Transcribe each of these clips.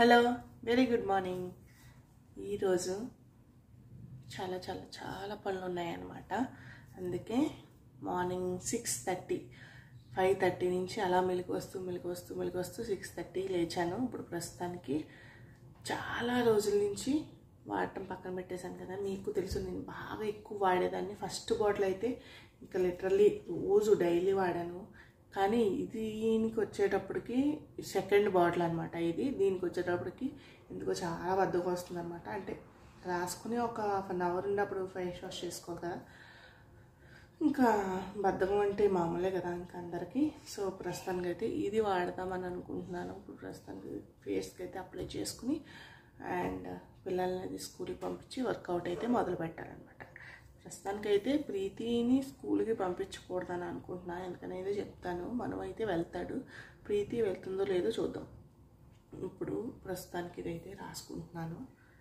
Hello very good morning ఈరోజు చాలా చాలా చాలా పనులు ఉన్నాయన్నమాట అందుకే morning six thirty five thirty నుంచి అలా మెలకు వస్తూ మెలకు వస్తూ మెలకు వస్తూ సిక్స్ థర్టీ లేచాను ఇప్పుడు ప్రస్తుతానికి చాలా రోజుల నుంచి వాడటం పక్కన పెట్టేశాను కదా మీకు తెలుసు నేను బాగా ఎక్కువ వాడేదాన్ని ఫస్ట్ బాటిల్ అయితే ఇంకా లిటరల్లీ రోజు డైలీ వాడాను కానీ ఇది దీనికి వచ్చేటప్పటికి సెకండ్ బాటిల్ అనమాట ఇది దీనికి వచ్చేటప్పటికి ఎందుకో చాలా బద్దకు వస్తుంది అనమాట అంటే రాసుకుని ఒక హాఫ్ అన్ అవర్ ఉన్నప్పుడు ఫేస్ వాష్ చేసుకోవాలి కదా ఇంకా బద్ధకం అంటే మామూలే కదా ఇంకా అందరికీ సో ప్రస్తుతానికి అయితే ఇది వాడదామని అనుకుంటున్నాను ఇప్పుడు ప్రస్తుతానికి ఫేస్కి అయితే అప్లై చేసుకుని అండ్ పిల్లల్ని స్కూల్కి పంపించి వర్కౌట్ అయితే మొదలు పెట్టాలన్నమాట ప్రస్తుతానికి అయితే ప్రీతిని స్కూల్కి పంపించకూడదని అనుకుంటున్నాను ఎందుకనేది చెప్తాను మనం అయితే వెళ్తాడు ప్రీతి వెళ్తుందో లేదో చూద్దాం ఇప్పుడు ప్రస్తుతానికి ఇదైతే రాసుకుంటున్నాను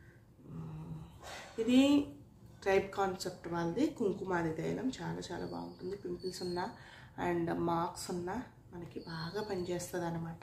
ఇది ట్రైబ్ కాన్సెప్ట్ వాళ్ళది కుంకుమాది తైలం చాలా చాలా బాగుంటుంది పింపుల్స్ ఉన్నా అండ్ మార్క్స్ ఉన్నా మనకి బాగా పనిచేస్తుంది అనమాట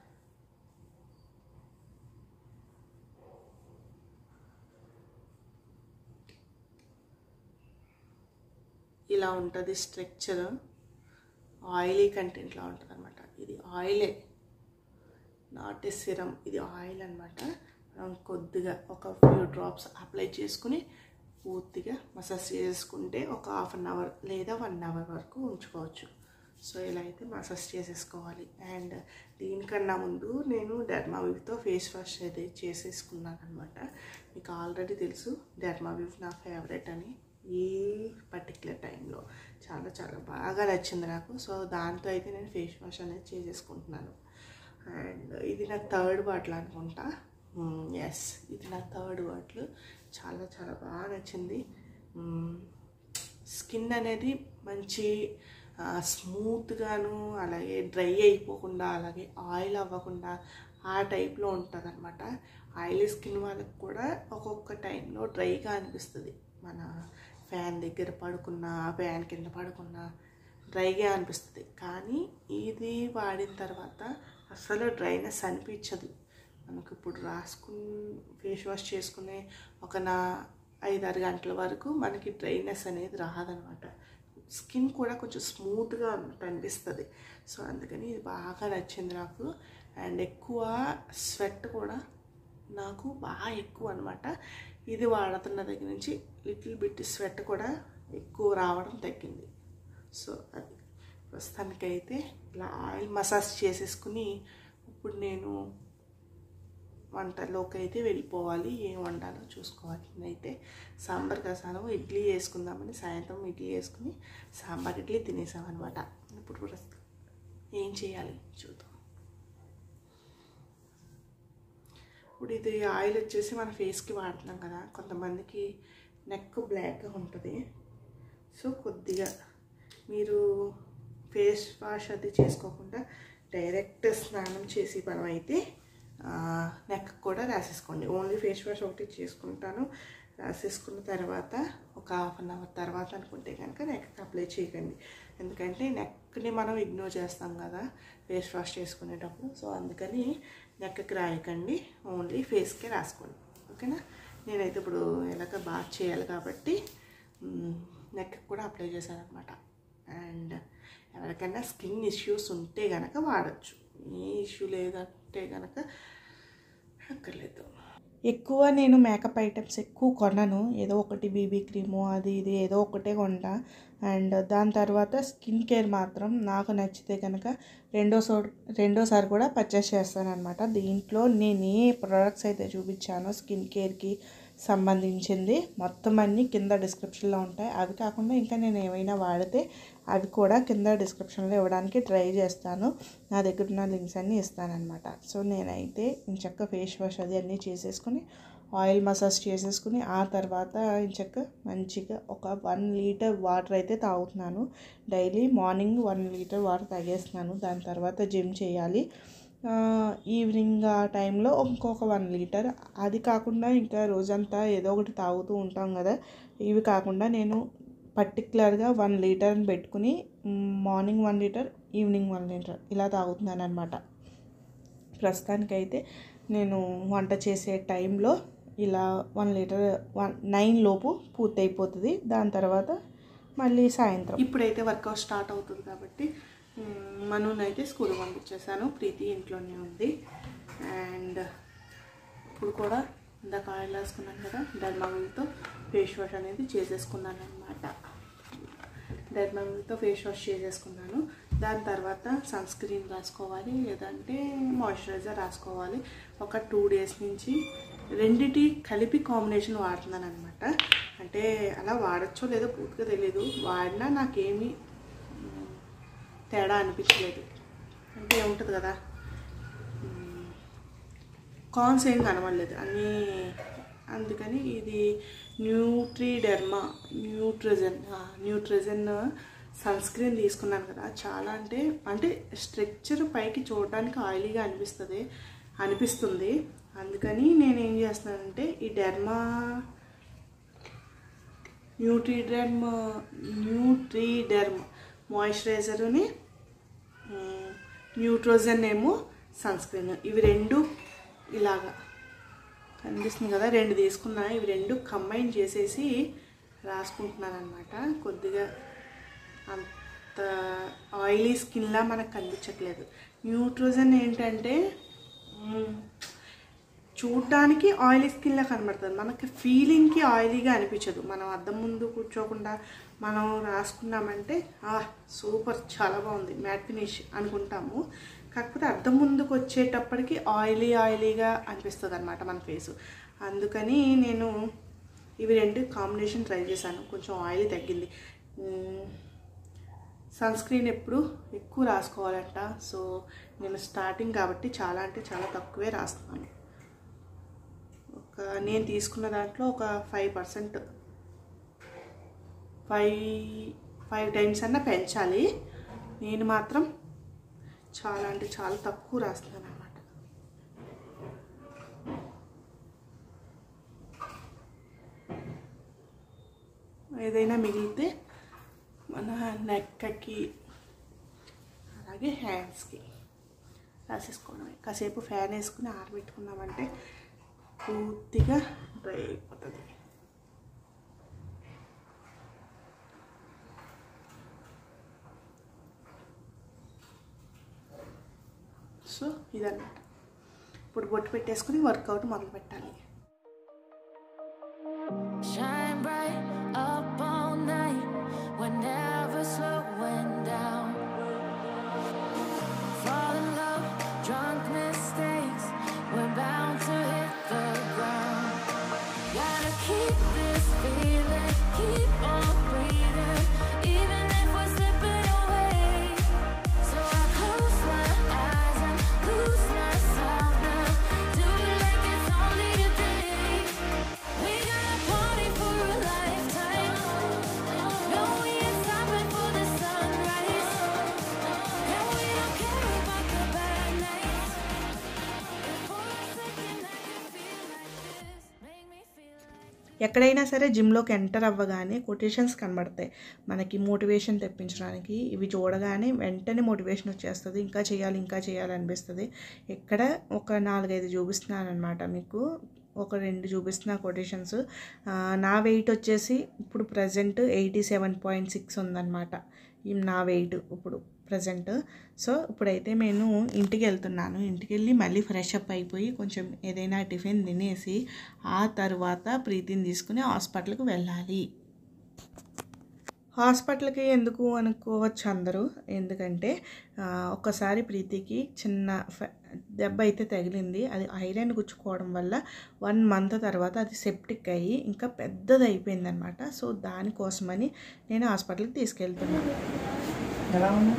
ఇలా ఉంటుంది స్ట్రక్చర్ ఆయిలీ కంటెంట్లో ఉంటుంది అనమాట ఇది ఆయిలే నాట్ ఏ సిరం ఇది ఆయిల్ అనమాట మనం కొద్దిగా ఒక ఫ్యూ డ్రాప్స్ అప్లై చేసుకుని పూర్తిగా మసాజ్ చేసుకుంటే ఒక హాఫ్ అన్ అవర్ లేదా వన్ అవర్ వరకు ఉంచుకోవచ్చు సో ఇలా అయితే మసాజ్ చేసేసుకోవాలి అండ్ దీనికన్నా ముందు నేను డెర్మావివ్తో ఫేస్ వాష్ అయితే చేసేసుకున్నాను అనమాట మీకు ఆల్రెడీ తెలుసు డెర్మావివ్ నా ఫేవరెట్ అని ఈ పర్టికులర్ టైంలో చాలా చాలా బాగా నచ్చింది నాకు సో దాంతో అయితే నేను ఫేస్ వాష్ అనేది చేసేసుకుంటున్నాను అండ్ ఇది నా థర్డ్ బాటిల్ అనుకుంటా ఎస్ ఇది నా థర్డ్ బాటిల్ చాలా చాలా బాగా నచ్చింది స్కిన్ అనేది మంచి స్మూత్గాను అలాగే డ్రై అయిపోకుండా అలాగే ఆయిల్ అవ్వకుండా ఆ టైప్లో ఉంటుంది అనమాట ఆయిలీ స్కిన్ వాళ్ళకి కూడా ఒక్కొక్క టైంలో డ్రైగా అనిపిస్తుంది మన ఫ్యాన్ దగ్గర పడుకున్నా ఫ్యాన్ కింద పడుకున్నా డ్రైగా అనిపిస్తుంది కానీ ఇది వాడిన తర్వాత అసలు డ్రైనెస్ అనిపించదు మనకు ఇప్పుడు రాసుకుని ఫేస్ వాష్ చేసుకునే ఒక నా ఐదారు గంటల వరకు మనకి డ్రైనెస్ అనేది రాదనమాట స్కిన్ కూడా కొంచెం స్మూత్గా అనిపిస్తుంది సో అందుకని ఇది బాగా నచ్చింది నాకు అండ్ ఎక్కువ స్వెట్ కూడా నాకు బాగా ఎక్కువ అనమాట ఇది వాడుతున్న దగ్గర నుంచి లిటిల్ బిట్ స్వెట్ కూడా ఎక్కువ రావడం తగ్గింది సో అది ప్రస్తుతానికైతే ఇలా ఆయిల్ మసాజ్ చేసేసుకుని ఇప్పుడు నేను వంటలోకి అయితే వెళ్ళిపోవాలి ఏం వండాలో చూసుకోవాలి నేనైతే సాంబార్ కసాను ఇడ్లీ వేసుకుందామని సాయంత్రం ఇడ్లీ వేసుకుని సాంబార్ ఇడ్లీ తినేసామన్నమాట ఇప్పుడు ప్రస్తుతం ఏం చేయాలి చూద్దాం ఇప్పుడు ఇది ఆయిల్ వచ్చేసి మన ఫేస్కి వాడుతున్నాం కదా కొంతమందికి నెక్ బ్లాక్గా ఉంటుంది సో కొద్దిగా మీరు ఫేస్ వాష్ అది చేసుకోకుండా డైరెక్ట్ స్నానం చేసి పనం అయితే నెక్ కూడా రాసేసుకోండి ఓన్లీ ఫేస్ వాష్ ఒకటి చేసుకుంటాను రాసేసుకున్న తర్వాత ఒక హాఫ్ అన్ అవర్ తర్వాత అనుకుంటే కనుక నెక్కి అప్లై చేయకండి ఎందుకంటే నెక్ని మనం ఇగ్నోర్ చేస్తాం కదా ఫేస్ వాష్ చేసుకునేటప్పుడు సో అందుకని నెక్కి రాయకండి ఓన్లీ ఫేస్కే రాసుకోండి ఓకేనా నేనైతే ఇప్పుడు ఎలాగ బాగా చేయాలి కాబట్టి నెక్ కూడా అప్లై చేశాను అనమాట అండ్ ఎవరికైనా స్కిన్ ఇష్యూస్ ఉంటే కనుక వాడచ్చు ఏ ఇష్యూ లేదంటే కనుక అక్కర్లేదు ఎక్కువ నేను మేకప్ ఐటమ్స్ ఎక్కువ కొనను ఏదో ఒకటి బీబీ క్రీము అది ఇది ఏదో ఒకటే కొంటా అండ్ దాని తర్వాత స్కిన్ కేర్ మాత్రం నాకు నచ్చితే కనుక రెండోసో రెండోసారి కూడా పర్చేస్ చేస్తాను అనమాట దీంట్లో నేను ఏ ప్రోడక్ట్స్ అయితే చూపించానో స్కిన్ కేర్కి సంబంధించింది మొత్తం అన్నీ కింద డిస్క్రిప్షన్లో ఉంటాయి అవి కాకుండా ఇంకా నేను ఏమైనా వాడితే అవి కూడా కింద డిస్క్రిప్షన్లో ఇవ్వడానికి ట్రై చేస్తాను నా దగ్గర ఉన్న లింక్స్ అన్నీ ఇస్తానన్నమాట సో నేనైతే చక్క ఫేస్ వాష్ అది అన్నీ చేసేసుకుని ఆయిల్ మసాజ్ చేసేసుకుని ఆ తర్వాత చక్క మంచిగా ఒక వన్ లీటర్ వాటర్ అయితే తాగుతున్నాను daily morning one litre water తాగేస్తున్నాను దాని తర్వాత జిమ్ చేయాలి ఈవినింగ్ ఆ టైంలో ఇంకొక వన్ లీటర్ అది కాకుండా ఇంకా రోజంతా ఏదో ఒకటి తాగుతూ ఉంటాం కదా ఇవి కాకుండా నేను పర్టికులర్గా వన్ లీటర్ని పెట్టుకుని morning one litre evening one litre ఇలా తాగుతున్నాను అనమాట ప్రస్తుతానికైతే నేను వంట చేసే టైంలో ఇలా వన్ లీటర్ వన్ నైన్ లోపు పూర్తి అయిపోతుంది దాని తర్వాత మళ్ళీ సాయంత్రం ఇప్పుడైతే వర్కౌట్ స్టార్ట్ అవుతుంది కాబట్టి మనూనైతే స్కూల్ పంపించేశాను ప్రీతి ఇంట్లోనే ఉంది అండ్ ఇప్పుడు కూడా ఇందాక ఆయిల్ వేసుకున్నాను కదా డర్మామిల్తో ఫేస్ వాష్ అనేది చేసేసుకున్నాను అనమాట డర్మామిల్తో ఫేస్ వాష్ చేసేసుకున్నాను దాని తర్వాత సన్ స్క్రీన్ రాసుకోవాలి లేదంటే మాయిశ్చరైజర్ రాసుకోవాలి ఒక టూ డేస్ నుంచి రెండిటి కలిపి కాంబినేషన్ వాడుతున్నాను అనమాట అంటే అలా వాడచ్చో లేదో పూర్తిగా తెలియదు వాడినా నాకేమీ మ్, తేడా అనిపించలేదు అంటే ఏముంటుంది కదా కాన్స్ ఏం కనబడలేదు అన్నీ అందుకని ఇది న్యూట్రీడెర్మా న్యూట్రిజన్ న్యూట్రిజన్ సన్ స్క్రీన్ తీసుకున్నాను కదా చాలా అంటే అంటే స్ట్రక్చర్ పైకి చూడడానికి ఆయిలీగా అనిపిస్తుంది అనిపిస్తుంది అందుకని నేను ఏం చేస్తున్నానంటే ఈ డెర్మా న్యూట్రీడెర్మ్ న్యూట్రీడెర్మ్ మాయిశ్చరైజర్ని న్యూట్రోజన్ ఏమో సన్ స్క్రీన్ ఇవి రెండు ఇలాగా కనిపిస్తుంది కదా రెండు తీసుకున్నా ఇవి రెండు కంబైన్ చేసేసి రాసుకుంటున్నాను అనమాట కొద్దిగా అంత ఆయిలీ స్కిన్లా మనకు కనిపించట్లేదు న్యూట్రోజన్ ఏంటంటే మ్, చూడటానికి ఆయిలీ స్కిన్లా కనబడుతుంది మనకి ఫీలింగ్కి ఆయిలీగా అనిపించదు మనం అద్దం ముందు కూర్చోకుండా మనం రాసుకున్నామంటే ఆ సూపర్ చాలా బాగుంది మ్యాట్ ఫినిష్ అనుకుంటాము కాకపోతే అద్దం ముందుకు వచ్చేటప్పటికి ఆయిలీ ఆయిలీగా అనిపిస్తుంది అనమాట మన ఫేసు అందుకని నేను ఇవి రెండు కాంబినేషన్ ట్రై చేశాను కొంచెం ఆయిల్ తగ్గింది సన్ స్క్రీన్ ఎప్పుడు ఎక్కువ రాసుకోవాలంట సో నేను స్టార్టింగ్ కాబట్టి చాలా అంటే చాలా తక్కువే రాస్తున్నాను ఒక నేను తీసుకున్న దాంట్లో ఒక five percent five five times అన్నా పెంచాలి నేను మాత్రం చాలా అంటే చాలా తక్కువ రాస్తున్నాను అనమాట ఏదైనా మిగిలితే మన నెక్కకి అలాగే హ్యాండ్స్కి రాసేసుకోవడమే కాసేపు ఫ్యాన్ వేసుకుని ఆరబెట్టుకున్నామంటే పూర్తిగా డ్రై అయిపోతుంది సో ఇదన్నమాట ఇప్పుడు బొట్టు పెట్టేసుకుని వర్కౌట్ మొదలు పెట్టాలి Shine bright up all night. We're never slowing down. Fall in love, drunk mistakes. We're bound to hit the ground. Gotta keep this feeling, keep on breathing, even if we're slipping away. So I close my eyes and lose myself now. Do it like it's only today. We gonna party for a lifetime. No, we ain't stopping for the sunrise. And we don't care about the bad nights. If for a second I can feel like this, make me feel like. ఎక్కడైనా సరే జిమ్లోకి enter అవ్వగానే quotations కనబడతాయి మనకి motivation తెప్పించడానికి ఇవి చూడగానే వెంటనే motivation వచ్చేస్తుంది ఇంకా చేయాలి ఇంకా చేయాలి అనిపిస్తుంది ఇక్కడ ఒక నాలుగైదు చూపిస్తున్నాను అనమాట మీకు ఒక రెండు చూపిస్తున్న కొటేషన్స్ నా వెయిట్ వచ్చేసి ఇప్పుడు present eighty seven point six ఉందన్నమాట ఈ నా వెయిట్ ఇప్పుడు ప్రజెంట్ సో ఇప్పుడైతే నేను ఇంటికి వెళ్తున్నాను ఇంటికి వెళ్ళి మళ్ళీ ఫ్రెష్ అప్ అయిపోయి కొంచెం ఏదైనా టిఫిన్ తినేసి ఆ తర్వాత ప్రీతిని తీసుకుని హాస్పిటల్కి వెళ్ళాలి హాస్పిటల్కి ఎందుకు అనుకోవచ్చు అందరూ ఎందుకంటే ఆ, ఒక్కసారి ప్రీతికి చిన్న ఫ- దెబ్బ అయితే తగిలింది అది ఐరన్ గుచ్చుకోవడం వల్ల వన్ మంత్ తర్వాత అది సెప్టిక్ అయ్యి ఇంకా పెద్దది అయిపోయిందనమాట సో దానికోసమని నేను హాస్పిటల్కి తీసుకెళ్తున్నాను ఎలా ఉన్నా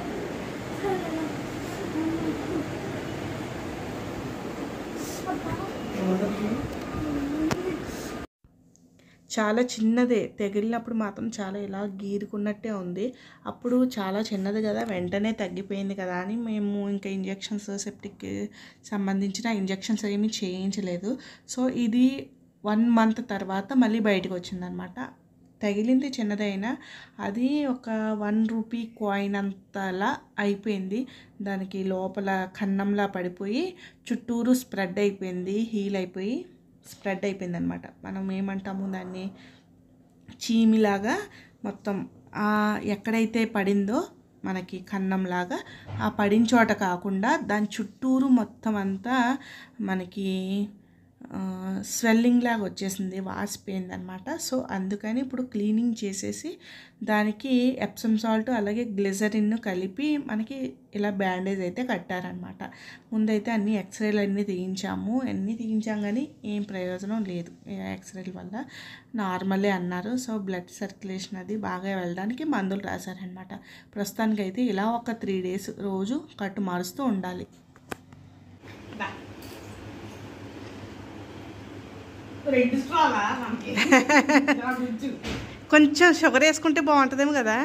చాలా చిన్నదే తగిలినప్పుడు మాత్రం చాలా ఇలా గీరుకున్నట్టే ఉంది అప్పుడు చాలా చిన్నది కదా వెంటనే తగ్గిపోయింది కదా అని మేము ఇంకా ఇంజెక్షన్స్ సెప్టిక్ సంబంధించిన ఇంజెక్షన్స్ ఏమీ చేయించలేదు సో ఇది వన్ మంత్ తర్వాత మళ్ళీ బయటకు వచ్చిందనమాట తగిలింది చిన్నదైనా అది ఒక వన్ రూపీ కాయిన్ అంతలా అయిపోయింది దానికి లోపల కన్నంలా పడిపోయి చుట్టూరు స్ప్రెడ్ అయిపోయింది హీల్ అయిపోయి స్ప్రెడ్ అయిపోయింది అనమాట మనం ఏమంటాము దాన్ని చీమిలాగా మొత్తం ఆ ఎక్కడైతే పడిందో మనకి కన్నంలాగా ఆ పడిన చోట కాకుండా దాని చుట్టూరు మొత్తం అంతా మనకి స్వెల్లింగ్ లాగా వచ్చేసింది వాసిపోయింది అనమాట సో అందుకని ఇప్పుడు క్లీనింగ్ చేసేసి దానికి ఎప్సమ్ సాల్ట్ అలాగే గ్లిజరిన్ కలిపి మనకి ఇలా బ్యాండేజ్ అయితే కట్టారనమాట ముందైతే అన్ని ఎక్స్రేలు అన్నీ తీయించాము అన్నీ తీయించాం కానీ ఏం ప్రయోజనం లేదు ఎక్స్రేల వల్ల నార్మలే అన్నారు సో బ్లడ్ సర్క్యులేషన్ అది బాగా వెళ్ళడానికి మందులు రాశారనమాట ప్రస్తుతానికైతే ఇలా ఒక త్రీ డేస్ రోజు కట్టు మారుస్తూ ఉండాలి రెండు స్ట్రాలా మనకి ఇలా గుజ్జు. కొంచెం షుగర్ వేసుకుంటే బాగుంటుందేమో కదా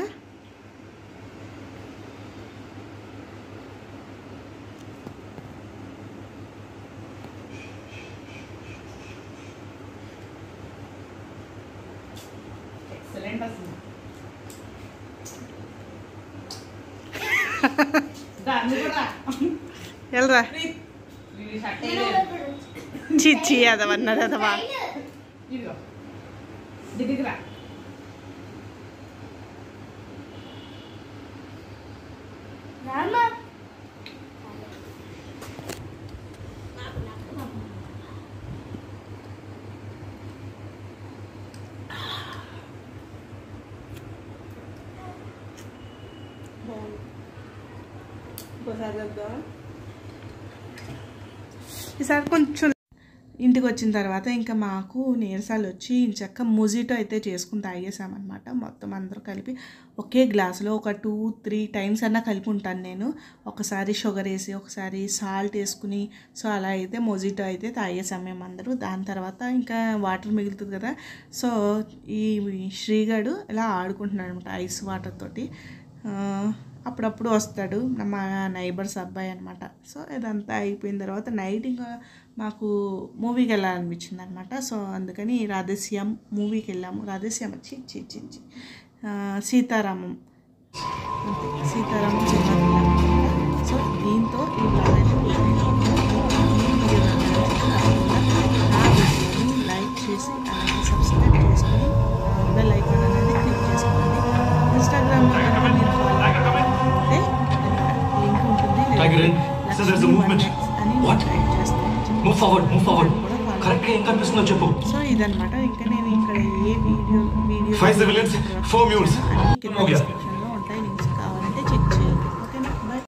ఎక్సలెంట్ అసలు దాన్ని కూడా వెళ్ళరా ఇది షర్ట్ వేయలేదు. చిచ్చి అదవన్నది అదవా ఇదిగో దగ్గరికి రా ఈసారి కొంచెం ఇంటికి వచ్చిన తర్వాత ఇంకా మాకు నీరసాలు వచ్చి చక్క ముజిటో అయితే చేసుకుని తాగేసామన్నమాట మొత్తం అందరూ కలిపి ఒకే గ్లాసులో ఒక టూ త్రీ టైమ్స్ అన్నా కలిపి ఉంటాను నేను ఒకసారి షుగర్ వేసి ఒకసారి సాల్ట్ వేసుకుని సో అలా అయితే మొజిటో అయితే తాగేసాం మేము అందరూ దాని తర్వాత ఇంకా వాటర్ మిగులుతుంది కదా సో ఈ శ్రీగాడు ఇలా ఆడుకుంటున్నాడు అనమాట ఐస్ వాటర్ తోటి ఆ, అప్పుడప్పుడు వస్తాడు మా నైబర్స్ అబ్బాయి అనమాట సో ఇదంతా అయిపోయిన తర్వాత నైట్ ఇంకా మాకు మూవీకి వెళ్ళాలనిపించింది అనమాట సో అందుకని రాధేశ్యామ్ మూవీకి వెళ్ళాము రాధేశ్యామ్ వచ్చి చి చి చి ఆ, సీతారామం అంతే సీతారామం సినిమాకి వెళ్ళాము సో దీంతో ఈ vlog అయితే పూర్తయింది. ఈ వీడియో కనుక నచ్చితే తప్పకుండా నా వీడియోని లైక్ చేసి అలాగే సబ్స్క్రైబ్ చేసుకొని బెల్ ఐకాన్ అనేది క్లిక్ చేసుకోండి ఇన్స్టాగ్రామ్లో కనుక మీరు follow అవ్వకపోతే లింక్ ఉంటుంది Tiger in. So there's a movement. అని What? టైప్ చేస్తాను move forward move forward correct గా ఏం కనిపిస్తుందో చెప్పు సో ఇదన్నమాట ఇంకా నేను ఇక్కడ ఏ video video Five civilians, four mules. అన్ని కింద Okay. description